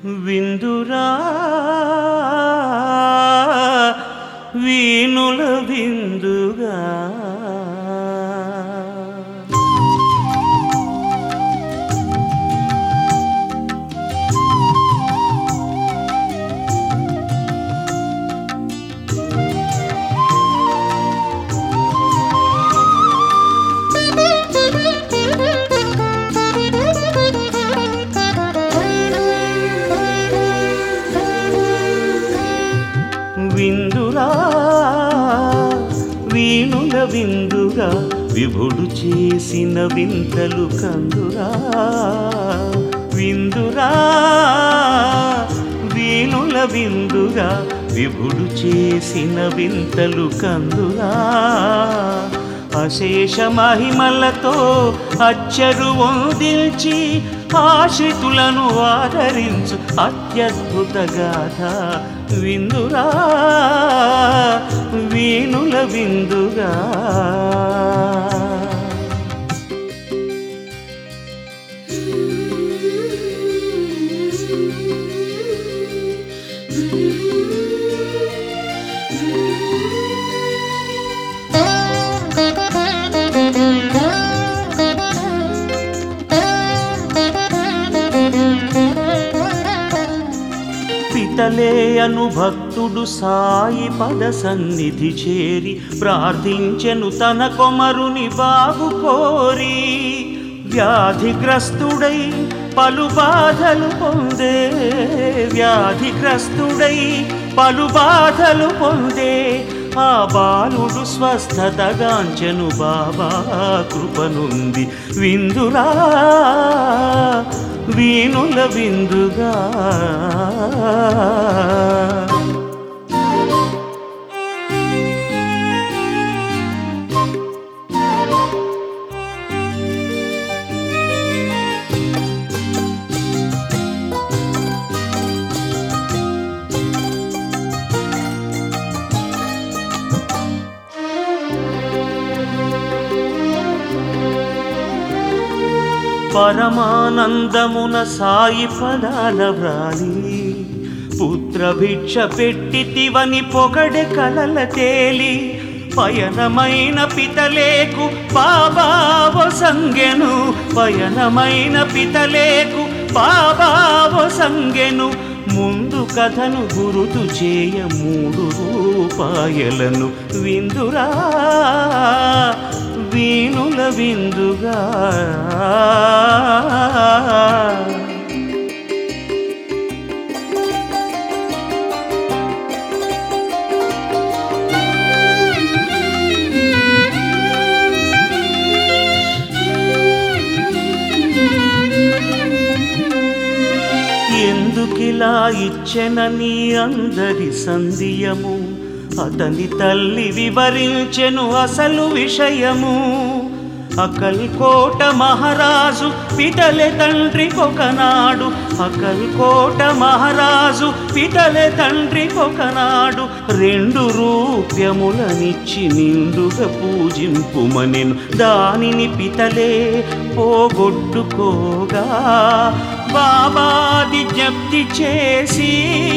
విందురా వీణుల విందుగా విందురా వీణుల విందుగా విభుడు చేసిన వింతలు కందురా విందురా వీణుల విందుగా విభుడు చేసిన వింతలు కందురా అశేష మహిమలతో అచ్చరు వందిల్చి ఆశ్రితులను ఆదరించు అత్యద్భుత గాథ విందురా వీణుల విందుగా పితలే అను భక్తుడు సాయి పద సన్నిధి చేరి ప్రార్థించెను తన కొమరుని బాగు కోరి వ్యాధిగ్రస్తుడై పలు బాధలు పొందే వ్యాధిగ్రస్తుడై పలు బాధలు పొందే ఆ బాలుడు స్వస్థతగాంచెను బాబా కృపనుంది విందురా వీణుల విందుగా పరమానందమున సాయి పదాల వ్రాలి పుత్ర భిక్ష పెట్టితివని పొగడె కలల తేలి పయనమైన పితలేకు బాబావ సంగెను పయనమైన పితలేకు బాబావ సంగెను ముందు కథను గురుతు చేయ మూడు రూపాయలను విందురా వీణుల విందుగా ఎందుకిలా ఇచ్చెనని అందరి సంధియము అతని తల్లి వివరించెను అసలు విషయము అకల్కోట మహారాజు పితలె తండ్రి ఒకనాడు అకల్కోట మహారాజు పితలె తండ్రి ఒకనాడు రెండు రూప్యములనిచ్చి నిండుగా పూజింపుమనెను దానిని పితలే పోగొట్టుకోగా బాబాది జప్తి చేసి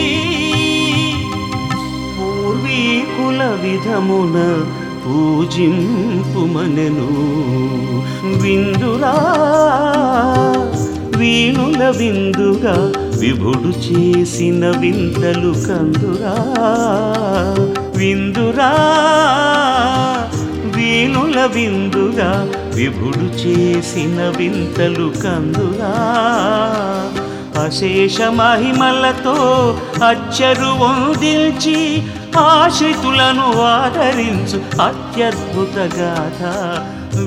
పూర్వీకుల విధమున పూజింపుమనెను విందురా వీణుల విందుగా విభుడు చేసిన వింతలు కందురా విందురా వీణుల విందుగా విభుడు చేసిన వింతలు కందురా అశేష మహిమలతో అచ్చరు వందిల్చి ఆశ్రితులను ఆదరించు అత్యద్భుత గాథ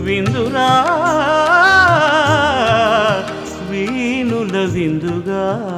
విందురా వీణుల విందుగా